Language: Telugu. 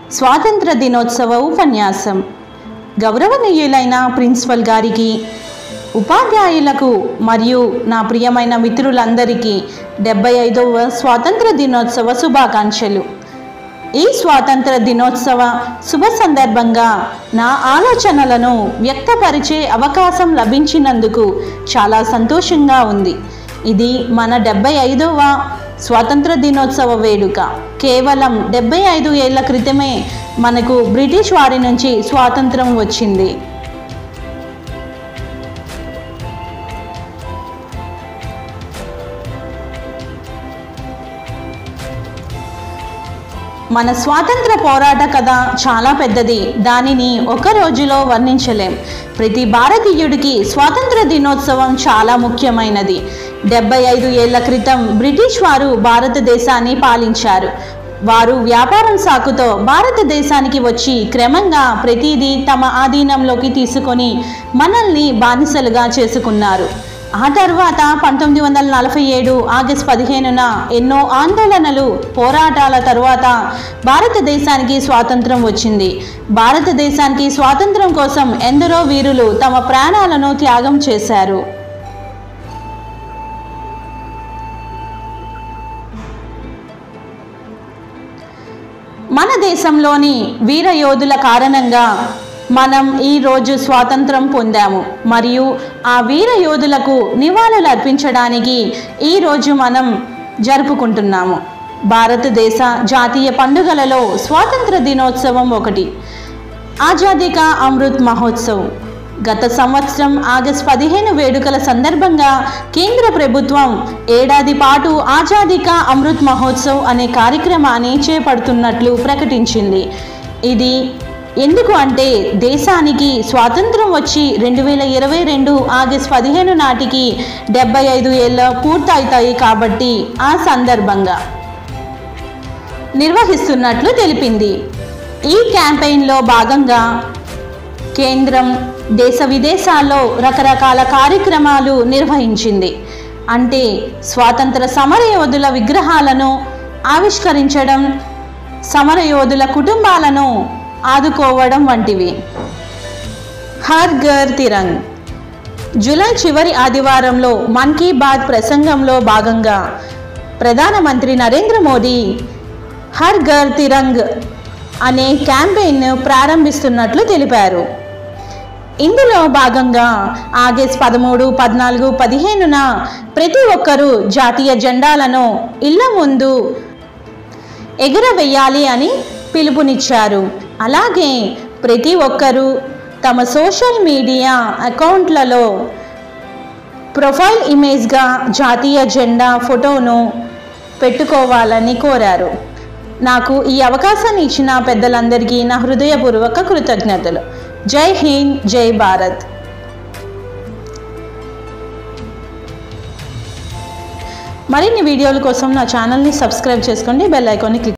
స్వాతంత్ర దినోత్సవ ఉపన్యాసం గౌరవనీయులైన ప్రిన్సిపల్ గారికి ఉపాధ్యాయులకు మరియు నా ప్రియమైన మిత్రులందరికీ డెబ్బై ఐదవ స్వాతంత్ర దినోత్సవ శుభాకాంక్షలు ఈ స్వాతంత్ర దినోత్సవ శుభ సందర్భంగా నా ఆలోచనలను వ్యక్తపరిచే అవకాశం లభించినందుకు చాలా సంతోషంగా ఉంది ఇది మన డెబ్బై ఐదవ స్వాతంత్ర దినోత్సవ వేడుక కేవలం డెబ్బై ఐదు ఏళ్ల క్రితమే మనకు బ్రిటిష్ వారి నుంచి స్వాతంత్రం వచ్చింది మన స్వాతంత్ర పోరాట కథ చాలా పెద్దది దానిని ఒక రోజులో వర్ణించలేం ప్రతి భారతీయుడికి స్వాతంత్ర దినోత్సవం చాలా ముఖ్యమైనది డెబ్బై ఐదు ఏళ్ల క్రితం బ్రిటిష్ వారు భారతదేశాన్ని పాలించారు వారు వ్యాపారం సాకుతో భారతదేశానికి వచ్చి క్రమంగా ప్రతిదీ తమ ఆధీనంలోకి తీసుకొని మనల్ని బానిసలుగా చేసుకున్నారు ఆ తర్వాత పంతొమ్మిది వందల నలభై ఏడు ఆగస్ట్ పదిహేనున ఎన్నో ఆందోళనలు పోరాటాల తర్వాత భారతదేశానికి స్వాతంత్రం వచ్చింది భారతదేశానికి స్వాతంత్రం కోసం ఎందరో వీరులు తమ ప్రాణాలను త్యాగం చేశారు మన దేశంలోని వీర యోధుల కారణంగా మనం ఈరోజు స్వాతంత్రం పొందాము మరియు ఆ వీర యోధులకు నివాళులు అర్పించడానికి ఈరోజు మనం జరుపుకుంటున్నాము భారతదేశ జాతీయ పండుగలలో స్వాతంత్ర దినోత్సవం ఒకటి ఆజాదీ కా అమృత్ మహోత్సవ్ గత సంవత్సరం ఆగస్ట్ పదిహేను వేడుకల సందర్భంగా కేంద్ర ప్రభుత్వం ఏడాది పాటు ఆజాదీ కా అమృత్ మహోత్సవ్ అనే కార్యక్రమాన్ని చేపడుతున్నట్లు ప్రకటించింది ఇది ఎందుకు అంటే దేశానికి స్వాతంత్రం వచ్చి రెండు వేల ఇరవై రెండు ఆగస్ట్ పదిహేను నాటికి డెబ్బై ఐదు ఏళ్ళ పూర్తవుతాయి కాబట్టి ఆ సందర్భంగా నిర్వహిస్తున్నట్లు తెలిపింది ఈ క్యాంపెయిన్లో భాగంగా కేంద్రం దేశ విదేశాల్లో రకరకాల కార్యక్రమాలు నిర్వహించింది అంటే స్వాతంత్ర సమరయోధుల విగ్రహాలను ఆవిష్కరించడం సమరయోధుల కుటుంబాలను ఆదుకోవడం వంటివి హర్ ఘర్ తిరంగ్ జూలై చివరి ఆదివారంలో మన్ కీ బాత్ ప్రసంగంలో భాగంగా ప్రధానమంత్రి నరేంద్ర మోదీ హర్ ఘర్ తిరంగ్ అనే క్యాంపెయిన్ను ప్రారంభిస్తున్నట్లు తెలిపారు ఇందులో భాగంగా ఆగస్ట్ పదమూడు పద్నాలుగు పదిహేనున ప్రతి ఒక్కరూ జాతీయ జెండాలను ఇళ్ల ముందు ఎగురవేయాలి అని పిలుపునిచ్చారు అలాగే ప్రతి ఒక్కరూ తమ సోషల్ మీడియా అకౌంట్లలో ప్రొఫైల్ ఇమేజ్గా జాతీయ జెండా ఫోటోను పెట్టుకోవాలని కోరారు నాకు ఈ అవకాశాన్ని ఇచ్చిన పెద్దలందరికీ నా హృదయపూర్వక కృతజ్ఞతలు జై హింద్ జై భారత్ మరిన్ని వీడియోల కోసం నా ఛానల్ని సబ్స్క్రైబ్ చేసుకోండి బెల్ ఐకాన్ని క్లిక్